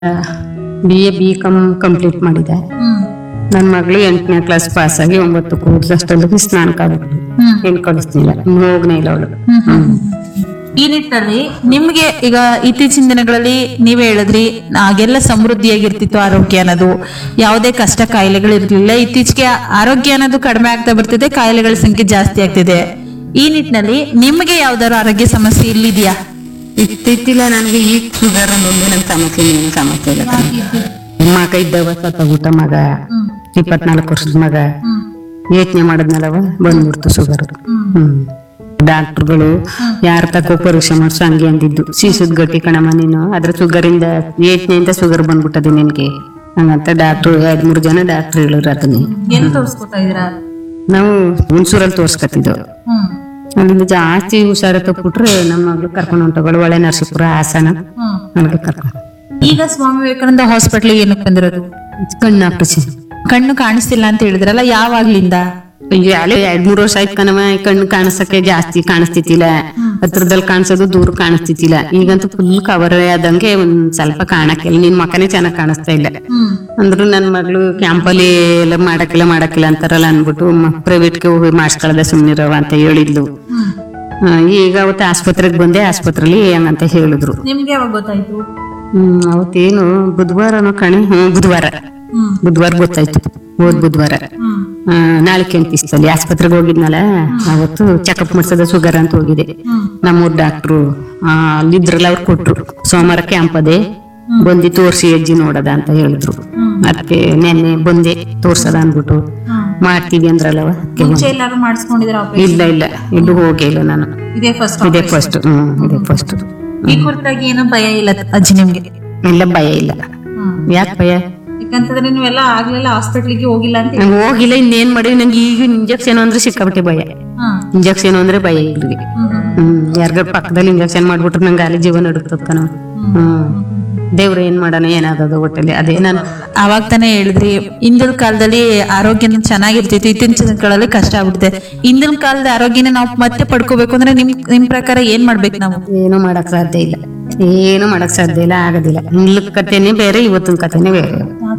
B A B com complete ಮಾಡಿದೆ ನನ್ನ ಮಗಳು ಎಂಟನೇ ಕ್ಲಾಸ್ ಪಾಸ್ ಆಗಿ ಒಂಬತ್ತು ಕೂದಲಷ್ಟೊಂದಿಗೆ ಸ್ನಾನಕ್ಕೆ ಆಗ್ಬಿಟ್ಟು ಏನ್ ಕಳಿಸ್ತಿಲ್ಲ ಹೋಗ್ನೇ ಇಲ್ಲ ಅವಳು ಈ ನಿಟ್ಟಿನಲ್ಲಿ ನಿಮ್ಗೆ ಈಗ ಇತ್ತೀಚಿನ ದಿನಗಳಲ್ಲಿ ನೀವೇ ಹೇಳಿದ್ರಿ ಆಗೆಲ್ಲ ಸಮೃದ್ಧಿಯಾಗಿರ್ತಿತ್ತು ಆರೋಗ್ಯ ಅನ್ನೋದು ಯಾವುದೇ ಕಷ್ಟ ಕಾಯಿಲೆಗಳು ಇರ್ಲಿಲ್ಲ ಇತ್ತೀಚೆಗೆ ಆರೋಗ್ಯ ಅನ್ನೋದು ಕಡಿಮೆ ಆಗ್ತಾ ಬರ್ತಿದೆ ಕಾಯಿಲೆಗಳ ಸಂಖ್ಯೆ ಜಾಸ್ತಿ ಆಗ್ತಿದೆ ಈ ನಿಟ್ಟಿನಲ್ಲಿ ನಿಮ್ಗೆ ಯಾವ್ದಾದ್ರು ಆರೋಗ್ಯ ಸಮಸ್ಯೆ ಇಲ್ಲಿದೆಯಾ ಇತ್ತಿತ್ತಿಲ್ಲ ನನಗೆ ಈಗ ಶುಗರ್ ಅನ್ನೋದು ನನ್ನ ಸಮಸ್ಯೆ ಏನು ಸಮಸ್ಯೆ ಇಲ್ಲ ಮಗ ಇದ್ದವ ಸತ್ತ ಊಟ ಮಗ ಇಪ್ಪತ್ನಾಲ್ಕು ವರ್ಷದ ಮಗ ಯೋಚನೆ ಮಾಡಿದ್ನಲ್ಲವ ಬಂದ್ಬಿಡ್ತು ಶುಗರ್ ಹ್ಮ್ ಡಾಕ್ಟರ್ಗಳು ಯಾರ ತಕ್ಕ ಪರೀಕ್ಷೆ ಮಾಡ್ಸು ಹಂಗೆ ಅಂದಿದ್ದು ಸೀಸದ್ ಗಟ್ಟಿ ಕಣಮ್ಮ ನೀನು ಅದ್ರ ಶುಗರ್ ಇಂದ ಯೋಚನೆಯಿಂದ ಶುಗರ್ ಬಂದ್ಬಿಟ್ಟದೆ ನಿನ್ಗೆ ಹಂಗಂತ ಡಾಕ್ಟ್ರು ಎರಡ್ ಮೂರು ಜನ ಡಾಕ್ಟರ್ ಹೇಳಿದ್ರು ಅದನ್ನೇ ಏನ್ ತೋರಿಸ್ಕೊತಾ ಇದೀರಾ ನಾವು ಹುಣಸೂರಲ್ಲಿ ತೋರ್ಸ್ಕೊತಿದ್ದೆವು ಅಲ್ಲಿಂದ ಜಾಸ್ತಿ ಹುಷಾರ ತಪ್ಪಿಟ್ರೆ ನಮ್ಮ ಮಗಳು ಕರ್ಕೊಂಡು ಹೊಂಟಗಳು ಒಳ್ಳೆ ನರಸೀಪುರ ಹಾಸನ ನನಗೆ ಕರ್ಕೊಂಡು ಈಗ ಸ್ವಾಮಿ ವಿವೇಕಾನಂದ ಹಾಸ್ಪಿಟ್ಲ್ ಏನಕ್ಕೆ ಬಂದಿರೋದು ಕಣ್ಣು ಆಪರೇಷನ್ ಕಣ್ಣು ಕಾಣಿಸ್ತಿಲ್ಲ ಅಂತ ಹೇಳಿದ್ರಲ್ಲ ಯಾವಾಗ್ಲಿಂದ ಅಯ್ಯೋ ಅಲ್ಲೇ ಎರಡ್ ಮೂರು ವರ್ಷ ಆಯ್ತು ಕಣವ ಕಣ್ಣು ಕಾಣಿಸಕ್ಕೆ ಜಾಸ್ತಿ ಕಾಣಿಸ್ತಿತ್ತಿಲ್ಲ ಹತ್ರದಲ್ಲಿ ಕಾಣಿಸೋದು ದೂರ ಕಾಣಿಸ್ತಿತ್ತಿಲ್ಲ ಈಗಂತೂ ಫುಲ್ ಕವರ್ ಆದಂಗೆ ಒಂದ್ ಸ್ವಲ್ಪ ಕಾಣಕ್ಕಿಲ್ಲ ನಿನ್ ಮಕನೇ ಚೆನ್ನಾಗ್ ಕಾಣಿಸ್ತಾ ಇಲ್ಲ ಅಂದ್ರು ನನ್ ಮಗಳು ಕ್ಯಾಂಪಲ್ಲಿ ಎಲ್ಲ ಮಾಡಕ್ಕಿಲ್ಲ ಮಾಡಕ್ಕಿಲ್ಲ ಅಂತಾರಲ್ಲ ಅನ್ಬಿಟ್ಟು ಪ್ರೈವೇಟ್ಗೆ ಹೋಗಿ ಮಾಡಿಸ್ಕೊಳ್ಳದೆ ಸುಮ್ನಿರವ ಅಂತ ಹೇಳಿದ್ಲು ಆ, ಈಗ ಅವತ್ತು ಆಸ್ಪತ್ರೆಗೆ ಬಂದೆ ಆಸ್ಪತ್ರೆಲಿ ಹಂಗಂತ ಹೇಳಿದ್ರು ನಿಮ್ಗೆ ಯಾವಾಗ ಗೊತ್ತಾಯ್ತು ಹ್ಮ್ ಅವತ್ತೇನು ಬುಧವಾರನೋ ಕಣೆ ಹ್ಮ್ ಬುಧವಾರ ಬುಧವಾರ ಗೊತ್ತಾಯ್ತು ಹೋದ್ ಬುಧವಾರ ಆ, ನಾಳೆ ಕೆಂಪಿಸ್ತಲ್ಲಿ ಆಸ್ಪತ್ರೆಗೆ ಹೋಗಿದ್ನಲ್ಲ ಅವತ್ತು ಚೆಕಪ್ ಮಾಡ್ಸದ ಶುಗರ್ ಅಂತ ಹೋಗಿದೆ ನಮ್ಮೂರ್ ಡಾಕ್ಟ್ರು ಅಲ್ಲಿದ್ರಲ್ಲ ಅವ್ರು ಕೊಟ್ರು ಸೋಮವಾರ ಕ್ಯಾಂಪ್ ಅದೇ ಬಂದು ತೋರ್ಸಿ ಅಜ್ಜಿ ನೋಡದ ಅಂತ ಹೇಳಿದ್ರು ಅದಕ್ಕೆ ನೆನ್ನೆ ಬಂದೆ ತೋರ್ಸದ ಅನ್ಬಿಟ್ಟು ಮಾಡ್ತೀವಿ ಅಂದ್ರಲ್ಲವ ಅದಕ್ಕೆ ಮುಂಚೆ ಎಲ್ಲಾರು ಮಾಡಿಸ್ಕೊಂಡಿದ್ರ ಇಲ್ಲ ಇಲ್ಲ ಎಲ್ಲೂ ಹೋಗೇ ಇಲ್ಲ ನಾನು ಇದೇ ಫಸ್ಟ್ ಇದೇ ಫಸ್ಟ್ ಹ್ಮ್ ಇದೇ ಫಸ್ಟ್ ಈ ಕುರಿತಾಗಿ ಏನು ಭಯ ಇಲ್ಲ ಅಜ್ಜಿ ನಿಮ್ಗೆ ಇಲ್ಲ ಭಯ ಇಲ್ಲ ಯಾಕೆ ಭಯ ಯಾಕಂತಂದ್ರೆ ನೀವೆಲ್ಲ ಆಗ್ಲೆಲ್ಲ ಹಾಸ್ಪಿಟ್ಲಿಗೆ ಹೋಗಿಲ್ಲ ಅಂತ ನಂಗೆ ಹೋಗಿಲ್ಲ ಇನ್ನೇನ್ ಮಾಡಿ ನಂಗೆ ಈಗ ಇಂಜೆಕ್ಷನ್ ಅಂದ್ರೆ ಸಿಕ್ಕಾಬಿಟ್ಟೆ ಭಯ ಇಂಜೆಕ್ಷನ್ ಅಂದ್ರೆ ಭಯ ಇಲ್ರಿ ಹ್ಮ್ ಯಾರ್ಗಾರ ಪಕ್ಕದಲ್ಲಿ ಇಂಜೆಕ್ಷನ್ ಮಾಡ್ಬಿಟ್ರೆ ನಂಗೆ ಅಲ್ಲಿ ಜೀವನ ನಡುಕ್ತದ ಕಣ ಹ್ಮ್ ದೇವ್ರ ಏನ್ ಮಾಡೋಣ ಏನಾದದು ಒಟ್ಟಲ್ಲಿ ಅದೇ ನಾನು ಅವಾಗ ತಾನೇ ಹೇಳಿದ್ರಿ ಹಿಂದಿನ ಕಾಲದಲ್ಲಿ ಆರೋಗ್ಯನ ಚೆನ್ನಾಗಿರ್ತಿತ್ತು ಇತ್ತೀಚಿನ ದಿನಗಳಲ್ಲಿ ಕಷ್ಟ ಆಗ್ಬಿಟ್ಟಿದೆ ಹಿಂದಿನ ಕಾಲದ ಆರೋಗ್ಯನ ನಾವು ಮತ್ತೆ ಪಡ್ಕೋಬೇಕು ಅಂದ್ರೆ ನಿಮ್ ನಿಮ್ ಪ್ರಕಾರ ಏನ್ ಮಾಡ್ಬೇಕು ನಾವು ಏನು ಮಾಡಕ್ ಸಾಧ್ಯ ಇಲ್ಲ ಏನು ಮಾಡಕ್ ಸಾಧ್ಯ ಇಲ್ಲ ಆಗೋದಿಲ್ಲ ಹಿಂದ್ಲ ಕಥೆನೇ ಬೇರೆ ಇವತ್ತಿನ ಕಥೆನೇ ಬೇರೆ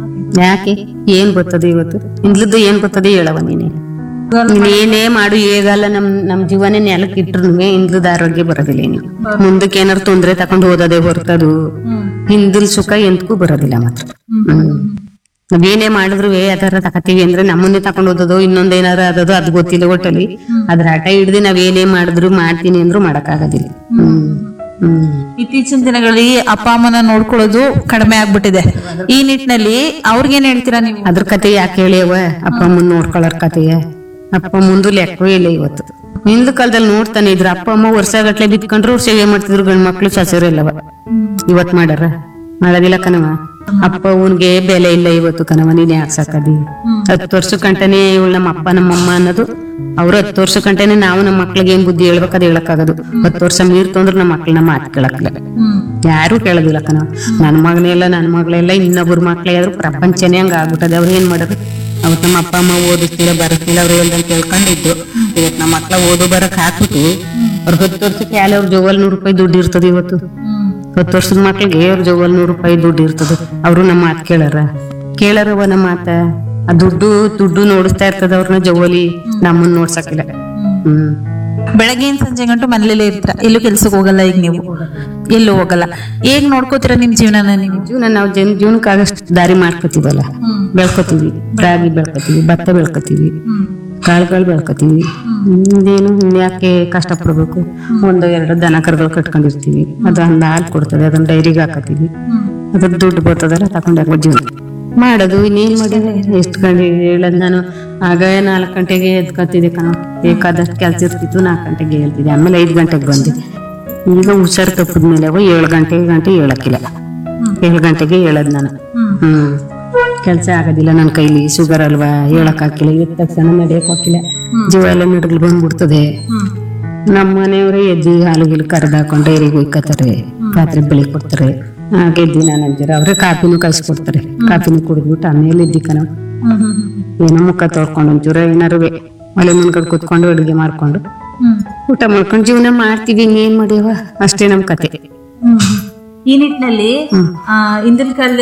ಯಾಕೆ ಏನ್ ಗೊತ್ತದೆ ಇವತ್ತು ಹಿಂದ್ಲದ್ದು ಏನ್ ಗೊತ್ತದೆ ಹೇಳವ ನೀನೆ ನೀನ್ ಏನೇ ಮಾಡು ಹೇಗಲ್ಲ ನಮ್ ನಮ್ ಜೀವನ ನೆಲಕ್ಕೆ ಇಟ್ರು ಹಿಂದ್ಲದ ಆರೋಗ್ಯ ಬರೋದಿಲ್ಲ ಏನು ಮುಂದಕ್ಕೆ ಏನಾರು ತೊಂದ್ರೆ ತಕೊಂಡು ಓದೋದೇ ಹೊರ್ತದು ಹಿಂದಿಲ್ ಸುಖ ಎಂತಕ್ಕೂ ಬರೋದಿಲ್ಲ ಮಾತ್ರ ಹ್ಮ್ ನಾವೇನೇ ಮಾಡಿದ್ರು ಯಾವ್ದಾರ ತಕತೀವಿ ಅಂದ್ರೆ ನಮ್ಮನ್ನೇ ತಕೊಂಡ್ ಓದೋದು ಇನ್ನೊಂದ್ ಏನಾರ ಆದದು ಅದು ಗೊತ್ತಿಲ್ಲ ಒಟ್ಟಲ್ಲಿ ಅದ್ರ ಆಟ ಹಿಡ್ದು ನಾವೇನೇ ಮಾಡಿದ್ರು ಮಾಡ್ತೀನಿ ಅಂದ್ರು ಮಾಡಕ್ ಆಗೋದಿಲ್ಲ ಹ್ಮ್ ಹ್ಮ್ ಇತ್ತೀಚಿನ ದಿನಗಳಲ್ಲಿ ಅಪ್ಪ ಅಮ್ಮನ ನೋಡ್ಕೊಳ್ಳೋದು ಕಡಿಮೆ ಆಗ್ಬಿಟ್ಟಿದೆ ಈ ನಿಟ್ಟಿನಲ್ಲಿ ಅವ್ರಿಗೇನ್ ಹೇಳ್ತೀರಾ ನೀವು ಅದ್ರ ಕತೆ ಯಾಕೆ ಹೇಳಿಯವ ಅಪ್ಪ ಅಮ್ಮನ್ ನೋಡ್ಕೊಳ್ಳೋರ್ ಕತೆಯ ಅಪ್ಪ ಮುಂದು ಲೆಕ್ಕ ಇಲ್ಲ ಇವತ್ತು ಹಿಂದ್ ಕಾಲದಲ್ಲಿ ನೋಡ್ತಾನೆ ಇದ್ರು ಅಪ್ಪ ಅಮ್ಮ ವರ್ಷ ಗಟ್ಲೆ ಬಿತ್ಕೊಂಡ್ರು ಅವ್ರು ಸೇವೆ ಮಾಡ್ತಿದ್ರು ಗಂಡ್ ಮಕ್ಳು ಸಸರಿಲ್ಲವ ಇವತ್ ಮಾಡಾರ ಮಾಡೋದಿಲ್ಲ ಕಣವ ಅಪ್ಪ ಅವನ್ಗೆ ಬೆಲೆ ಇಲ್ಲ ಇವತ್ತು ಕಣವ ನೀನ್ ಯಾಕೆ ಸಾಕದಿ ಹತ್ತು ವರ್ಷ ಕಂಟನೆ ಇವಳು ನಮ್ಮ ಅಪ್ಪ ನಮ್ಮಮ್ಮ ಅನ್ನೋದು ಅವ್ರು ಹತ್ತು ವರ್ಷ ಕಂಟನೆ ನಾವು ನಮ್ಮ ಮಕ್ಳಿಗೆ ಏನ್ ಬುದ್ಧಿ ಹೇಳ್ಬೇಕು ಅದು ಹೇಳಕ್ಕಾಗದು ಹತ್ತು ವರ್ಷ ಮೀರ್ತು ಅಂದ್ರೆ ನಮ್ಮ ಮಕ್ಳನ್ನ ಮಾತು ಕೇಳಕ್ಕಿಲ್ಲ ಯಾರು ಕೇಳೋದಿಲ್ಲ ಕಣ ನನ್ನ ಮಗನೆಲ್ಲ ನನ್ನ ಮಗಳೆಲ್ಲ ಇನ್ನೊಬ್ರ ಮಕ್ಳೇ ಆದ್ರೂ ಪ್ರಪಂಚನೇ ಹಂಗ ಆಗ್ಬಿಟ್ಟದೆ ಅವ್ರು ಏನ್ ಮಾಡೋದು ಅವತ್ತು ನಮ್ಮ ಅಪ್ಪ ಅಮ್ಮ ಓದಿಸ್ತಿಲ್ಲ ಬರೆಸ್ತಿಲ್ಲ ಅವ್ರು ಹೇಳ್ದಂಗೆ ಕೇಳ್ಕೊಂಡಿದ್ದು ಇವತ್ತು ನಮ್ಮ ಮಕ್ಳ ಓದು ಬರಕ್ ಹಾಕ್ಬಿಟ್ಟು ಅವ್ರ ಹತ್ತು ವರ್ಷಕ್ಕೆ ಯಾಲೆ ಅವ್ರ ಜೋವಲ್ ನೂರು ರೂಪಾಯಿ ದುಡ್ಡು ಇರ್ತದೆ ಇವತ್ತು ಹತ್ತು ವರ್ಷದ ಮಕ್ಳಿಗೆ ಅವ್ರ ಜೋವಲ್ ನೂರು ರೂಪಾಯಿ ದುಡ್ಡು ಇರ್ತದೆ ಅವರು ನಮ್ಮ ಮಾತು ಕೇಳಾರ ಕೇಳಾರವ ನಮ್ಮ ಮಾತ ಆ ದುಡ್ಡು ದುಡ್ಡು ನೋಡಿಸ್ತಾ ಇರ್ತದ ಅವ್ರನ್ನ ಜೋವಲಿ ನಮ್ಮನ್ನ ನೋಡ್ಸಕ್ಕಿಲ್ಲ ಹ್ಮ್ ಬೆಳಗ್ಗೆಯಿಂದ ಸಂಜೆ ಗಂಟು ಮನೇಲೇ ಇರ್ತೀರ ಎಲ್ಲೂ ಕೆಲ್ಸಕ್ಕೆ ಹೋಗಲ್ಲ ಈಗ ನೀವು ಎಲ್ಲೂ ಹೋಗಲ್ಲ ಹೇಗ್ ನೋಡ್ಕೋತೀರಾ ನಿಮ್ ಜೀವನನ ನೀವು ಜೀವನ ನಾವು ಜನ ಜೀವನಕ್ಕಾಗಷ್ಟು ದಾರಿ ಮಾಡ್ಕೋತೀವಲ್ಲ ಬೆಳ್ಕೊತೀವಿ ರಾಗಿ ಬೆಳ್ಕೊತೀವಿ ಭತ್ತ ಬೆಳ್ಕೊತೀವಿ ಕಾಳುಗಳು ಬೆಳ್ಕೊತೀವಿ ಇನ್ನೇನು ಯಾಕೆ ಕಷ್ಟಪಡ್ಬೇಕು ಒಂದು ಎರಡು ದನ ಕರುಗಳು ಕಟ್ಕೊಂಡಿರ್ತೀವಿ ಅದು ಒಂದು ಹಾಲು ಕೊಡ್ತದೆ ಅದನ್ನ ಡೈರಿಗೆ ಹಾಕತೀವಿ ಅದ್ರ ದುಡ್ಡು ಬರ್ತದಲ್ಲ ತಗೊಂಡು ಹಾಕೋ ಜೀವನ ಮಾಡೋದು ಇನ್ನೇನ್ ಮಾಡಿದ್ರೆ ಎಷ್ಟು ಗಂಟೆ ಹೇಳದ್ ನಾನು ಆಗ ನಾಲ್ಕು ಗಂಟೆಗೆ ಎದ್ಕೊತಿದ್ದೆ ಕಣ ಬೇಕಾದಷ್ಟು ಕೆಲಸ ಇರ್ತಿತ್ತು ನಾಲ್ಕು ಗಂಟೆಗೆ ಹೇಳ್ತಿದ್ದೆ ಆಮೇಲೆ ಐದು ಗಂಟೆಗೆ ಬಂದೆ ಈಗ ಹುಷಾರು ತಪ್ಪಿದ್ಮೇಲೆ ಅವ ಏಳು ಗಂಟೆಗೆ ಗಂಟೆ ಹೇಳಕ್ಕಿಲ್ಲ ಏಳು ಗಂಟೆಗೆ ಹೇಳದ್ ನಾನು ಹ್ಮ್ ಕೆಲಸ ಆಗೋದಿಲ್ಲ ನನ್ನ ಕೈಲಿ ಶುಗರ್ ಅಲ್ವಾ ಹೇಳಕ್ ಹಾಕಿಲ್ಲ ಎದ್ದ ತಕ್ಷಣ ನಡೆಯಕ್ ಹಾಕಿಲ್ಲ ಜೀವ ಎಲ್ಲ ನಡಗಲ್ ಬಂದ್ಬಿಡ್ತದೆ ನಮ್ಮ ಮನೆಯವರೇ ಎದ್ದಿ ಹಾಲು ಗೀಲು ಕರೆದು ಹಾಕೊಂಡು ಡೈರಿಗೆ ಒಯ್ಕೋತಾರೆ ರಾತ್ರಿ ಬೆಳಿಗ್ಗೆ ಕೊಡ್ತಾರೆ ಹಾಗೆ ಎದ್ದಿ ನಾನು ಅಂತೀರ ಅವ್ರೆ ಕಾಪಿನೂ ಕಳ್ಸಿಕೊಡ್ತಾರೆ ಕಾಪಿನೂ ಕುಡಿದ್ಬಿಟ್ಟು ಆಮೇಲೆ ಎದ್ದಿ ಕಣ ಏನೋ ಮುಖ ತೊಳ್ಕೊಂಡು ಒಂಚೂರ ಏನಾರು ಒಲೆ ಮುಂದ್ಗಡೆ ಕುತ್ಕೊಂಡು ಅಡುಗೆ ಮಾಡ್ಕೊಂಡು ಊಟ ಮಾಡ್ಕೊಂಡು ಜೀವನ ಮಾಡ್ತೀವಿ ಇನ್ನೇನ್ ಮಾಡ್ಯವ ಅಷ್ಟೇ ನಮ್ ಕತೆ ಈ ನಿಟ್ಟಿನಲ್ಲಿ ಆ, ಹಿಂದಿನ ಕಾಲದಲ್ಲಿ